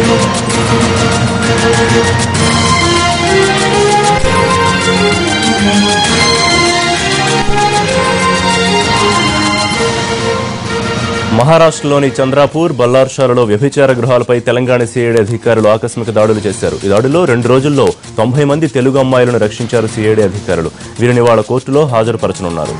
మహారాష్ట్రలోని చంద్రాపూర్ బల్లార్షాలలో వ్యభిచార గృహాలపై తెలంగాణ సిఐడి అధికారులు ఆకస్మిక దాడులు చేశారు ఈ దాడుల్లో రెండు రోజుల్లో తొంభై మంది తెలుగు అమ్మాయిలను రక్షించారు సిఐడి అధికారులు వీరిని వాళ్ళ కోర్టులో హాజరుపరచనున్నారు